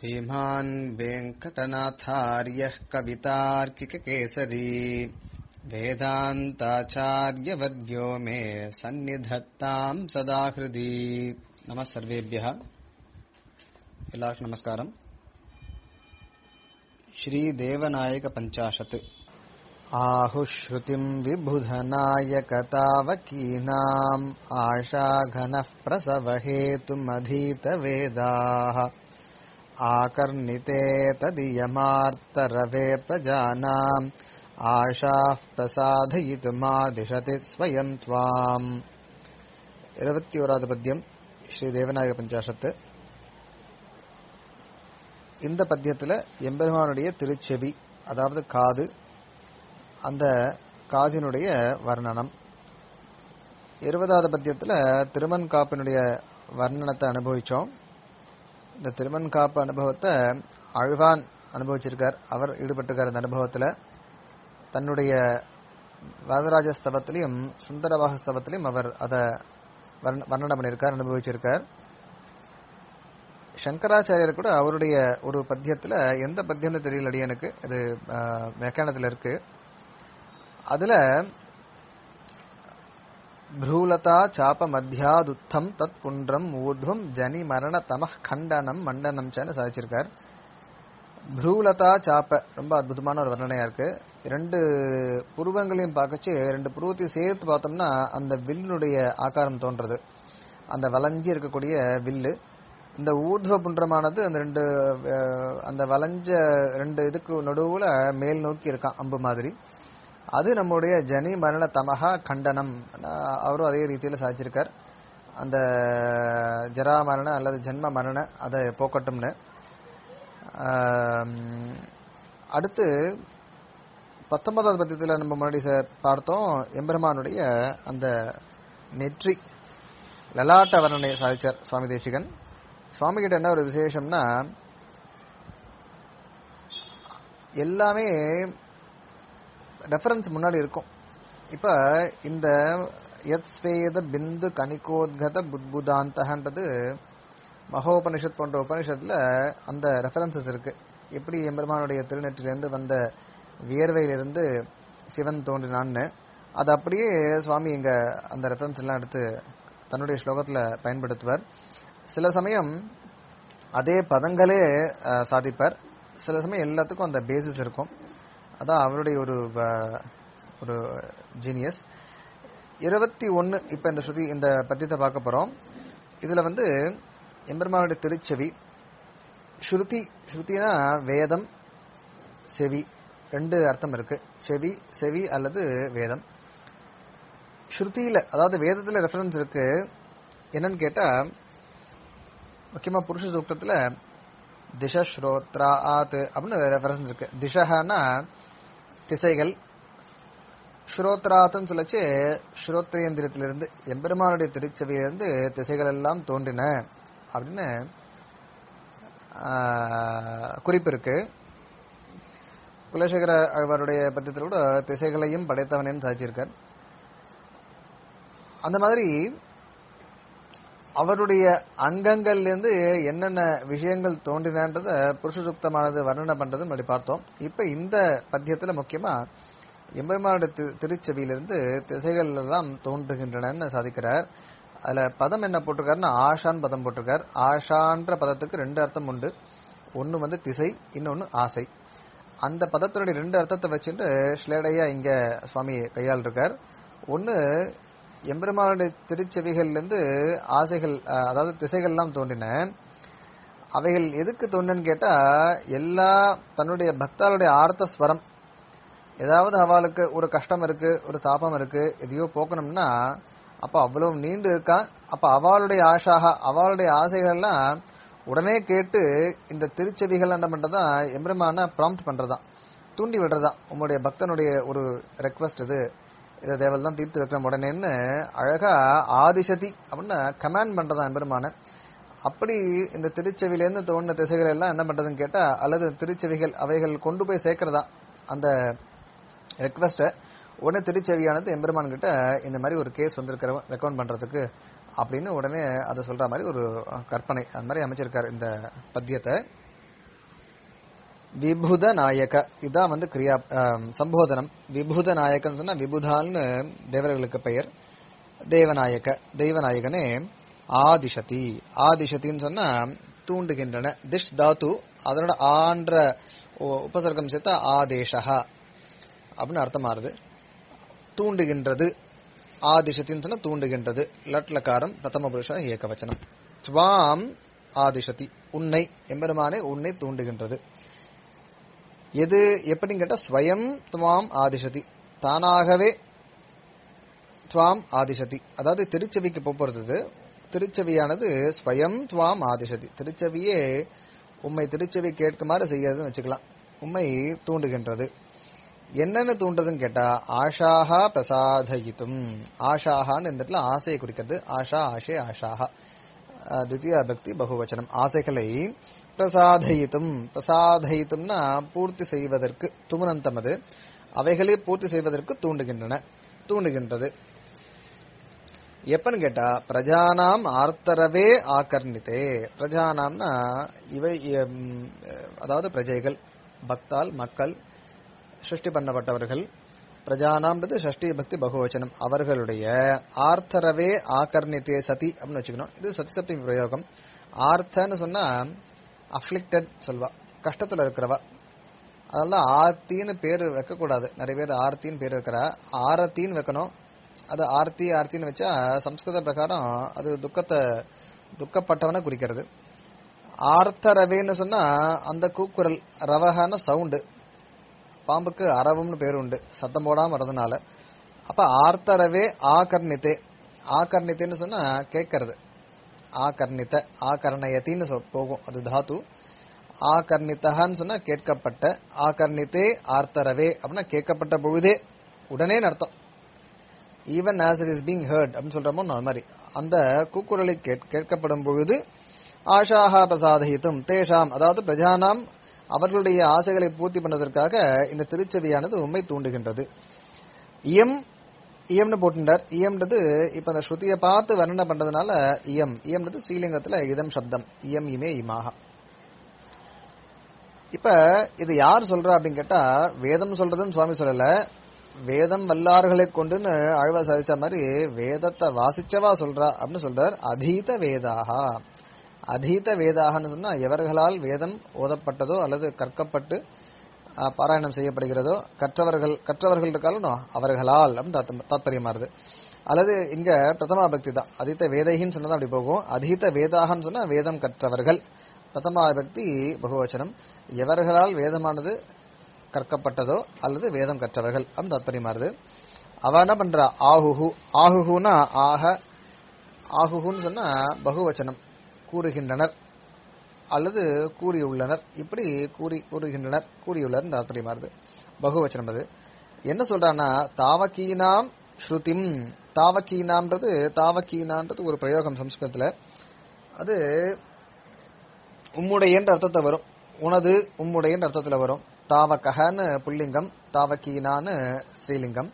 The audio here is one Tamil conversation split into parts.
श्रीमान् वेङ्कटनाथार्यः कवितार्किककेसरी वेदान्ताचार्यवर्यो मे सन्निधत्ताम् सदा हृदि नमः सर्वेभ्यः எல்லாருக்கும் நமஸ்காரம் श्रीदेवनायकपञ्चाशत् आहुश्रुतिम् विबुधनायकतावकीनाम् आशाघनः प्रसवहेतुमधीतवेदाः आकर्णिते तदीयमार्तरवे प्रजानाम् आशाः प्रसादयितुमादिशति स्वयम् त्वाम् இருபத்தி ஓராவது பத்தியம் ஸ்ரீ தேவநாயக பஞ்சாசத்து இந்த பத்தியத்துல எம்பெருமானுடைய திருச்செவி அதாவது காது அந்த காதினுடைய வர்ணனம் இருபதாவது பத்தியத்துல திருமண் காப்பினுடைய வர்ணனத்தை அனுபவிச்சோம் இந்த திருமண் காப்பு அனுபவத்தை அழ்வான் அனுபவிச்சிருக்கார் அவர் ஈடுபட்டிருக்கார் அந்த அனுபவத்துல தன்னுடைய வரதராஜ ஸ்தவத்திலையும் சுந்தரவாக ஸ்தவத்திலையும் அவர் அதை வர்ணனை பண்ணியிருக்கார் அனுபவிச்சிருக்கார் சங்கராச்சாரியர் கூட அவருடைய ஒரு பத்தியத்துல எந்த பத்தியம்னு தெரியல அடியனுக்கு அது வியாக்கியானத்துல இருக்கு அதுல ப்ரூலதா சாப மத்தியாதுத்தம் தத் புன்றம் ஊர்துவம் ஜனி மரண தம கண்டனம் மண்டனம் சேன்னு சாதிச்சிருக்கார் ப்ரூலதா சாப்ப ரொம்ப அற்புதமான ஒரு வர்ணனையா இருக்கு ரெண்டு புருவங்களையும் பார்க்கச்சு ரெண்டு புருவத்தையும் சேர்த்து பார்த்தோம்னா அந்த வில்லுடைய ஆகாரம் தோன்றது அந்த வளைஞ்சி இருக்கக்கூடிய வில்லு இந்த ஊர்துவ புன்றமானது அந்த ரெண்டு அந்த வளைஞ்ச ரெண்டு இதுக்கு நடுவுல மேல் நோக்கி இருக்கான் அம்பு மாதிரி அது நம்முடைய ஜனி மரண தமகா கண்டனம் அவரும் அதே ரீதியில சாதிச்சிருக்கார் அந்த ஜரா மரண அல்லது ஜென்ம மரண அதை போக்கட்டும்னு அடுத்து பத்தொன்பதாவது பத்தியத்தில் நம்ம முன்னாடி பார்த்தோம் எம்பெருமானுடைய அந்த நெற்றி லலாட்ட வர்ணனை சாதிச்சார் சுவாமி தேசிகன் சுவாமி கிட்ட என்ன ஒரு விசேஷம்னா எல்லாமே ரெஃபரன்ஸ் முன்னாடி இருக்கும் இப்ப இந்த யத் ஸ்வேத பிந்து கணிகோத்கத புத்புதாந்தகன்றது மகோபனிஷத் போன்ற உபனிஷத்துல அந்த ரெஃபரன்சஸ் இருக்கு எப்படி எம்பெருமானுடைய திருநெற்றிலிருந்து வந்த வியர்வையிலிருந்து சிவன் தோன்றினான்னு அது அப்படியே சுவாமி இங்க அந்த ரெஃபரன்ஸ் எல்லாம் எடுத்து தன்னுடைய ஸ்லோகத்துல பயன்படுத்துவார் சில சமயம் அதே பதங்களே சாதிப்பார் சில சமயம் எல்லாத்துக்கும் அந்த பேசிஸ் இருக்கும் அதான் அவருடைய ஒரு ஒரு ஜீனியஸ் இருபத்தி ஒன்னு இப்ப இந்த ஸ்ருதி இந்த பத்தியத்தை பார்க்க போறோம் இதுல வந்து எம்பெருமானுடைய திருச்செவி ஸ்ருதி ஸ்ருதினா வேதம் செவி ரெண்டு அர்த்தம் இருக்கு செவி செவி அல்லது வேதம் ஸ்ருதியில அதாவது வேதத்துல ரெஃபரன்ஸ் இருக்கு என்னன்னு கேட்டா முக்கியமா புருஷ சூக்தத்துல திஷ ஸ்ரோத்ரா ஆத் அப்படின்னு ரெஃபரன்ஸ் இருக்கு திஷஹானா திசைகள் ஸ்ரோத்ராத்துன்னு சொல்லச்சு ஸ்ரோத்ரேந்திரத்திலிருந்து எம்பெருமானுடைய திருச்செவியிலிருந்து திசைகள் எல்லாம் தோன்றின அப்படின்னு குறிப்பு இருக்கு குலசேகர அவருடைய பத்தியத்தில் கூட திசைகளையும் படைத்தவனேன்னு சாதிச்சிருக்கார் அந்த மாதிரி அவருடைய அங்கங்கள்ல இருந்து என்னென்ன விஷயங்கள் தோன்றினன்றத புருஷசுப்தமானது வர்ணனை பண்றது முன்னாடி பார்த்தோம் இப்ப இந்த பத்தியத்துல முக்கியமா எம்பெருமானுடைய திருச்செவியிலிருந்து திசைகள் எல்லாம் தோன்றுகின்றன சாதிக்கிறார் அதுல பதம் என்ன போட்டிருக்காருன்னா ஆஷான் பதம் போட்டிருக்கார் ஆஷான்ற பதத்துக்கு ரெண்டு அர்த்தம் உண்டு ஒன்னு வந்து திசை இன்னொன்னு ஆசை அந்த பதத்தினுடைய ரெண்டு அர்த்தத்தை வச்சுட்டு ஸ்லேடையா இங்க சுவாமி கையாள் இருக்கார் ஒன்னு எம்பெருமானுடைய திருச்செவிகள்லேருந்து ஆசைகள் அதாவது திசைகள்லாம் தோன்றின அவைகள் எதுக்கு தோணுன்னு கேட்டா எல்லா தன்னுடைய பக்தாளுடைய ஆர்த்த ஸ்வரம் ஏதாவது அவளுக்கு ஒரு கஷ்டம் இருக்கு ஒரு தாபம் இருக்கு எதையோ போக்கணும்னா அப்ப அவ்வளவு நீண்டு இருக்கா அப்ப அவளுடைய ஆஷாக அவளுடைய ஆசைகள்லாம் உடனே கேட்டு இந்த திருச்செவிகள் என்ன பண்றதா எம்பெருமான ப்ராம்ப்ட் பண்றதா தூண்டி விடுறதா உங்களுடைய பக்தனுடைய ஒரு ரெக்வஸ்ட் இது இதை தேவல் தான் தீர்த்து வைக்கிற உடனேன்னு அழகா ஆதிசதி அப்படின்னு கமாண்ட் பண்றதா எம்பெருமான அப்படி இந்த திருச்செவிலேருந்து தோணின திசைகள் எல்லாம் என்ன பண்றதுன்னு கேட்டா அல்லது திருச்செவிகள் அவைகள் கொண்டு போய் சேர்க்கிறதா அந்த ரெக்வஸ்ட உடனே திருச்செவியானது எம்பெருமான் கிட்ட இந்த மாதிரி ஒரு கேஸ் வந்திருக்கிற ரெக்கமெண்ட் பண்றதுக்கு அப்படின்னு உடனே அதை சொல்ற மாதிரி ஒரு கற்பனை அந்த மாதிரி அமைச்சிருக்காரு இந்த பத்தியத்தை விபுத நாயக இதான் வந்து கிரியா ஆம், சம்போதனம் விபுத நாயகன்னு சொன்னா விபுதான்னு தேவர்களுக்கு பெயர் தேவநாயக தெய்வநாயகனே ஆதிஷதி ஆதிஷதின்னு சொன்னா தூண்டுகின்றன திஷ் தாத்து அதனோட ஆன்ற உ- உபசர்க்கம் சேர்த்தா ஆதேஷா அப்படின்னு அர்த்தமாறுது தூண்டுகின்றது ஆதிஷத்தின்னு சொன்னா தூண்டுகின்றது லட்லக்காரம் பிரதம புருஷ ஏகவச்சனம் துவாம் ஆதிஷதி உன்னை எம்பெருமானே உன்னை தூண்டுகின்றது எது எப்படின்னு கேட்டா ஸ்வயம் துவாம் ஆதிஷதி தானாகவே துவாம் ஆதிஷதி அதாவது திருச்செவிக்கு போறது திருச்செவியானது ஸ்வயம் துவாம் ஆதிஷதி திருச்செவியே உம்மை திருச்செவி கேட்குமாறு செய்யறதுன்னு வச்சுக்கலாம் உம்மை தூண்டுகின்றது என்னென்ன தூண்டுறதுன்னு கேட்டா ஆஷாஹா பிரசாதயித்தும் ஆஷாஹான்னு இந்த இடத்துல ஆசையை குறிக்கிறது ஆஷா ஆஷே ஆஷாஹா அஹ், தித்தியா பக்தி பகுவச்சனம் ஆசைகளை பிரசாதயித்தும் பிரசாதயித்தும்னா பூர்த்தி செய்வதற்கு துமனந்தம் அது அவைகளை பூர்த்தி செய்வதற்கு தூண்டுகின்றன தூண்டுகின்றது எப்பன்னு கேட்டா பிரஜானாம் ஆர்த்தரவே ஆகர்ணித்தே பிரஜானாம்னா இவை எம், அதாவது பிரஜைகள் பக்தால் மக்கள் சிருஷ்டி பண்ணப்பட்டவர்கள் பிரஜானாம்ன்றது ஷஷ்டி பக்தி பகுவச்சனம் அவர்களுடைய ஆர்த்தரவே ஆகர்ணித்தே சதி அப்படின்னு வச்சுக்கணும் இது சதி சப்தி பிரயோகம் ஆர்த்தன்னு சொன்னா அஃப்ளிக்டட் சொல்வா கஷ்டத்துல இருக்கிறவா அதெல்லாம் ஆர்த்தின்னு பேர் வைக்கக்கூடாது நிறைய பேர் ஆர்த்தின்னு பேர் வைக்கிறா ஆரத்தின்னு வைக்கணும் அது ஆர்த்தி ஆர்த்தின்னு வச்சா சம்ஸ்கிருத பிரகாரம் அது துக்கத்தை துக்கப்பட்டவனை குறிக்கிறது ஆர்த்த ரவேன்னு சொன்னா அந்த கூக்குரல் ரவகான சவுண்டு பாம்புக்கு அரவம்னு பேர் உண்டு சத்தம் போடாம வரதுனால அப்ப ஆர்த்தரவே ஆகர்ணித்தே ஆகர்ணித்தேன்னு சொன்னா கேட்கறது ஆகர்ணித்த ஆகர்ணயத்தின்னு சொ- போகும் அது தாத்து ஆகர்ணித்தகான்னு சொன்னா கேட்கப்பட்ட ஆகர்ணித்தே ஆர்த்தரவே அப்படின்னா கேட்கப்பட்ட பொழுதே உடனே அர்த்தம் even as it is being hurt அப்படின்னு சொல்றோமோ அது மாதிரி அந்த கூக்குரலை கேட்- கேட்கப்படும் பொழுது ஆஷாஹா பிரசாதயித்தும் தேஷாம் அதாவது பிரஜானாம் அவர்களுடைய ஆசைகளை பூர்த்தி பண்ணதற்காக இந்த திருச்செவியானது உண்மை தூண்டுகின்றது இயம் இயம்னு போட்டுட்டார் இயம்ன்றது இப்ப அந்த ஸ்ருதியை பார்த்து வர்ணனை பண்றதுனால இயம் இயம்ன்றது ஸ்ரீலிங்கத்துல இதம் சப்தம் இயம் இமே இமாக இப்ப இது யார் சொல்றா அப்படின்னு கேட்டா வேதம் சொல்றதுன்னு சுவாமி சொல்லல வேதம் வல்லார்களை கொண்டுன்னு ஆழ்வா சாதிச்ச மாதிரி வேதத்தை வாசிச்சவா சொல்றா அப்படின்னு சொல்றார் அதீத வேதாகா அதீத வேதாகன்னு சொன்னா எவர்களால் வேதம் ஓதப்பட்டதோ அல்லது கற்கப்பட்டு அஹ், பாராயணம் செய்யப்படுகிறதோ கற்றவர்கள் கற்றவர்கள் இருக்காலும் அவர்களால் அப்படின்னு தாத்த- தாத்பரியமாறுது அல்லது இங்க பிரதமா பக்தி தான் அதீத வேதைகின்னு சொன்னதா அப்படி போகும் அதீத வேதாகன்னு சொன்னா வேதம் கற்றவர்கள் பிரதமா பக்தி பகுவச்சனம் எவர்களால் வேதமானது கற்கப்பட்டதோ அல்லது வேதம் கற்றவர்கள் அப்படின்னு தாத்பரியமாறுது அவ என்ன பண்றா ஆஹுஹு ஆஹுஹுனா ஆக ஆகுகுன்னு சொன்னா பகுவச்சனம் கூறுகின்றனர் அல்லது கூறியுள்ளனர் இப்படி கூறி கூறுகின்றனர் கூறியுள்ளனர் தாத்பரியமாறுது பகுவச்சனம் அது என்ன சொல்றான்னா தாவக்கீனாம் ஸ்ருதிம் தாவக்கீனாம்ன்றது தாவக்கீனான்றது ஒரு பிரயோகம் சம்ஸ்கிருதத்துல அது உம்முடையன்ற அர்த்தத்தை வரும் உனது உம்முடையன்ற அர்த்தத்துல வரும் தாவகன்னு புல்லிங்கம் தாவக்கீனான்னு ஸ்ரீலிங்கம்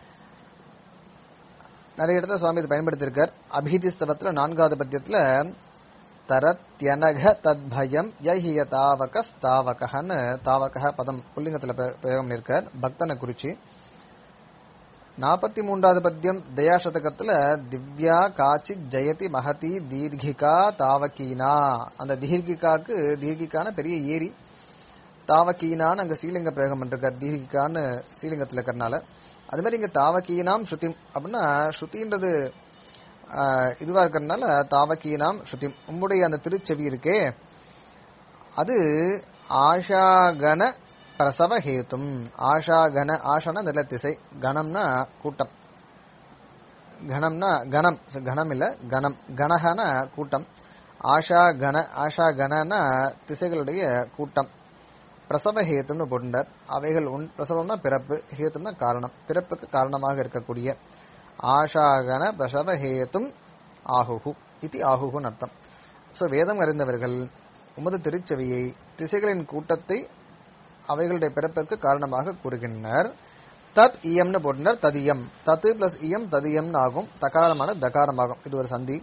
நிறைய இடத்துல சுவாமி இது பயன்படுத்தியிருக்கார் அபிதி ஸ்தவத்துல நான்காவது பத்தியத்துல தரத்யனக தத்பயம் யஹிய தாவக ஸ்தாவகன்னு தாவக பதம் புல்லிங்கத்துல பிர- பிரயோகம் பண்ணியிருக்கார் பக்தனை குறிச்சு நாற்பத்தி மூன்றாவது பத்தியம் தயாசதகத்துல திவ்யா காச்சி ஜெயதி மகதி தீர்கிகா தாவகீனா அந்த தீர்கிகாக்கு தீர்கிகான பெரிய ஏரி தாவக்கீனான்னு அங்க ஸ்ரீலிங்க பிரயோகம் பண்ணிருக்கார் தீர்கிகான்னு ஸ்ரீலிங்கத்துல இருக்கிறனால அது மாதிரி இங்க தாவக்கீனாம் ஸ்ருதிம் அப்படின்னா ஸ்ருதின்றது ஆஹ், இதுவா இருக்கிறதுனால தாவக்கீனாம் ஸ்ருதிம் உம்முடைய அந்த திருச்செவி இருக்கே அது ஆஷாகன பிரசவ ஹேத்தும் ஆஷாகன ஆஷான நில திசை கணம்னா கூட்டம் கணம்னா கணம் கணம் இல்ல கணம் கணகன கூட்டம் ஆஷா கண ஆஷா கணனா திசைகளுடைய கூட்டம் பிரசவ ஹேத்தும்னு போட்டுட்டார் அவைகள் உன் பிரசவம்னா பிறப்பு ஹேத்தும்னா காரணம் பிறப்புக்கு காரணமாக இருக்கக்கூடிய ஆஷாகன பிரசவ ஹேத்தும் ஆகுகு இது ஆகுகுன்னு அர்த்தம் சோ வேதம் அறிந்தவர்கள் உமது திருச்செவியை திசைகளின் கூட்டத்தை அவைகளுடைய பிறப்புக்கு காரணமாக கூறுகின்றனர் தத் இயம்னு போட்டினர் ததியம் தத்து பிளஸ் இயம் ததியம்னு ஆகும் தகாரமான தகாரமாகும் இது ஒரு சந்தி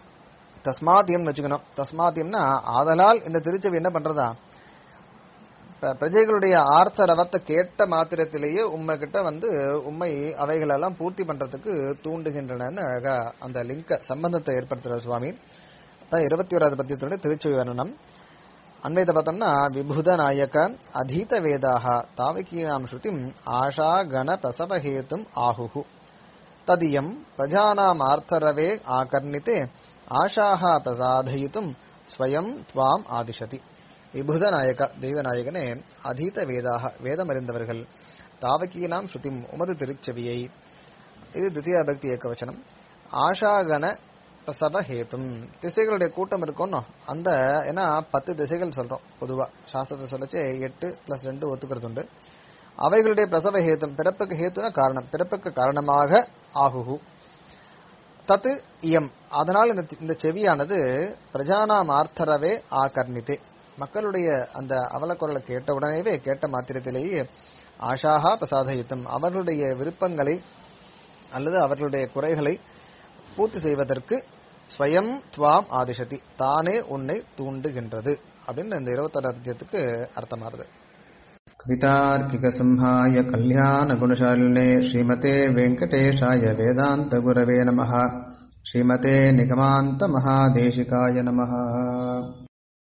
தஸ்மாத் இயம்னு வச்சுக்கணும் தஸ்மாத் இயம்னா ஆதலால் இந்த திருச்செவி என்ன பண்றதா ப- பிரஜைகளுடைய ஆர்த்த ரவத்தை கேட்ட மாத்திரத்திலேயே உண்மை கிட்ட வந்து உண்மை அவைகளெல்லாம் பூர்த்தி பண்றதுக்கு தூண்டுகின்றனன்னு அழகா அந்த லிங்க சம்பந்தத்தை ஏற்படுத்துற சுவாமி அதான் இருபத்தி ஓராவது பத்தியத்துடைய திருச்சி வர்ணனம் அன்வைத பார்த்தோம்னா விபுத நாயக அதீத வேதாக தாவகீனாம் ஸ்ருதிம் ஆஷா கண பிரசவஹேத்தும் ஆஹுஹு ததியம் பிரஜானாம் ஆர்த்தரவே ஆகர்ணித்தே ஆஷாக பிரசாதயித்தும் ஸ்வயம் துவாம் ஆதிஷதி விபுத நாயக தெய்வநாயகனே அதீத வேதாக வேதம் அறிந்தவர்கள் தாவகீனாம் ஸ்ருதிம் உமது திருச்செவியை இது தித்தியா பக்தி ஏகவச்சனம் ஆஷாகன பிரசவ ஹேத்தும் திசைகளுடைய கூட்டம் இருக்கும்னோ அந்த ஏன்னா பத்து திசைகள் சொல்றோம் பொதுவா சாஸ்திரத்தை சொல்லச்சு எட்டு பிளஸ் ரெண்டு ஒத்துக்கிறது உண்டு அவைகளுடைய பிரசவ ஹேத்தும் பிறப்புக்கு ஹேத்துன காரணம் பிறப்புக்கு காரணமாக ஆகுகு தத்து இயம் அதனால் இந்த இந்த செவியானது பிரஜானாம் ஆர்த்தரவே ஆகர்ணித்தே மக்களுடைய அந்த அவலக்குரலை கேட்ட உடனேவே கேட்ட மாத்திரத்திலேயே ஆஷாகா பிரசாதயுத்தம் அவர்களுடைய விருப்பங்களை அல்லது அவர்களுடைய குறைகளை பூர்த்தி செய்வதற்கு ஸ்வயம் துவாம் ஆதிஷதி தானே உன்னை தூண்டுகின்றது அப்படின்னு இந்த இருபத்தாறு அத்தியத்துக்கு அர்த்தமாறுது कवितार्किकसंहाय कल्याणगुणशालिने श्रीमते वेङ्कटेशाय वेदान्तगुरवे नमः श्रीमते निगमान्तमहादेशिकाय नमः